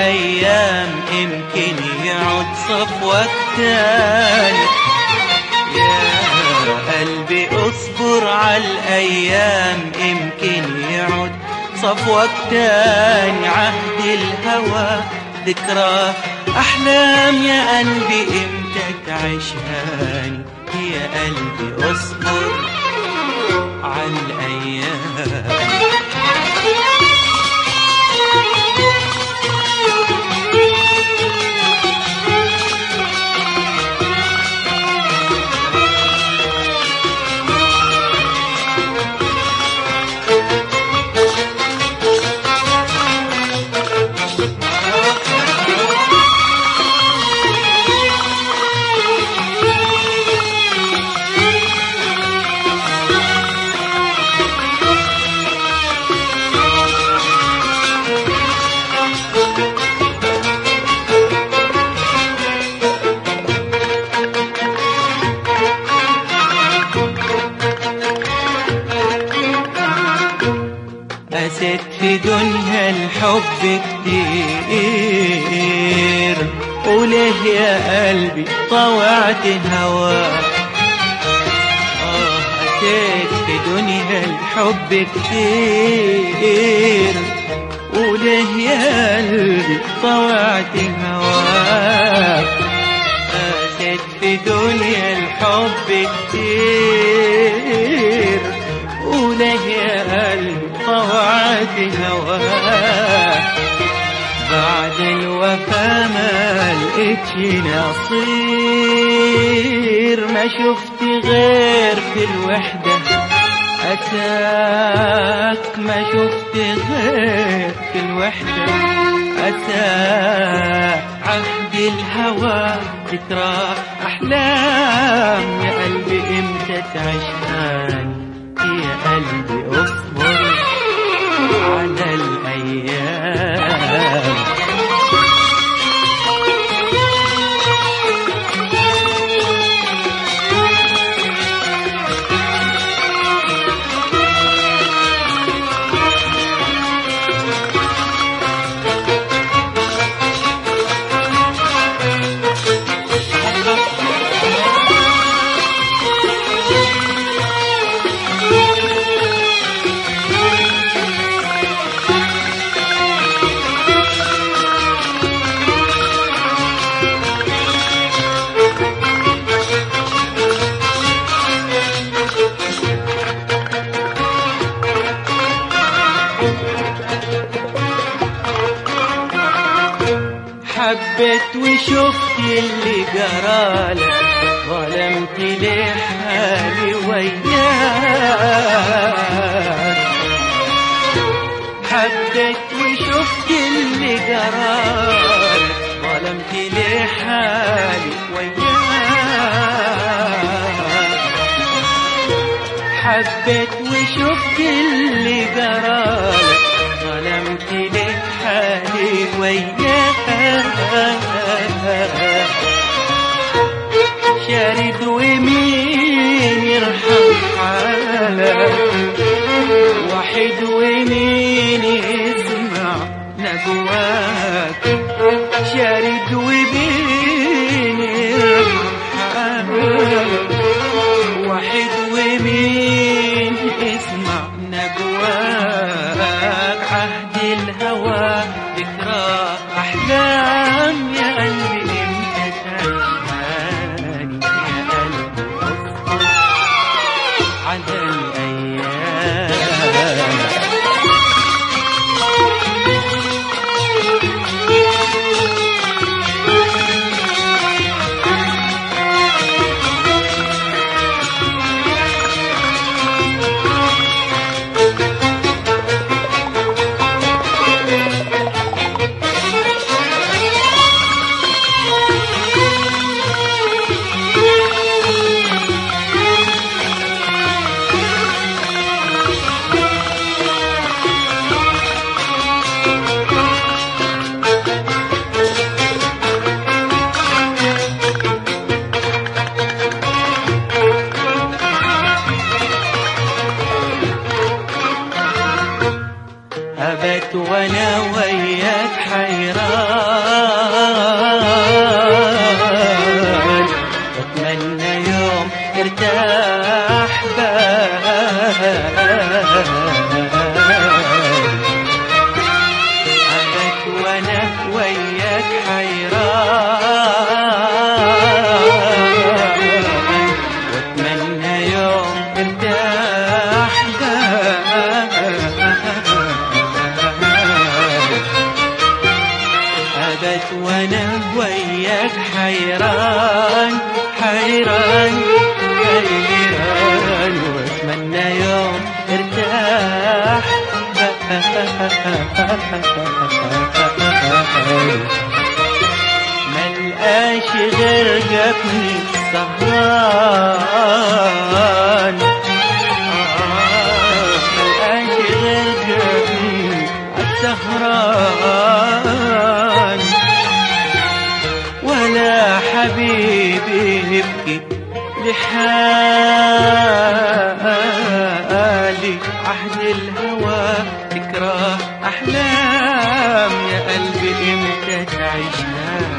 الأيام يمكن يعود صفوك تاني يا قلبي اصبر على الأيام يمكن يعود صفوك تاني عهد الهوى ذكرى أحلام يا قلبي امتى تعيشهاني يا قلبي اصبر على الأيام قست في دنيا الحب كتير وليه يا قلبي طوعت هواك آه قست في دنيا الحب كتير وليه يا قلبي طوعت هواك قست في دنيا الحب كتير وليه يا قلبي طوعت هواك بعد الوفا ما لقيتش نصير ما شفت غير في الوحدة أتاك ما شفت غير في الوحدة أتاك عهد الهوى ذكرى أحلام يا قلبي إمتى تعيشهاني يا قلبي اصبر على الأيام حبيت وشفت اللي جرالك ظلمت ليه حالي وياك حبيت وشفت اللي جرالك ظلمت ليه حالي وياك حبيت وشفت اللي جرالك ظلمت ليه حالي وياك شارد ومين يرحم حالك واحد ومين يسمع نجواك شارد ومين يرحم حالك واحد ومين يسمع نجواك عهد الهوى ذكرى أحلام يا قلبي انت تعيشاني يا قلبي اصبر على الأيام وياك حيران واتمنى يوم ارتاح أبد وانا وياك حيران حيران حيران واتمنى يوم ارتاح ملقاش غير جبني السهران ملقاش غير جبني السهران ولا حبيبي يبكي لحالي عهد الهوى تكره أحلام يا قلبي إمتى تعيشها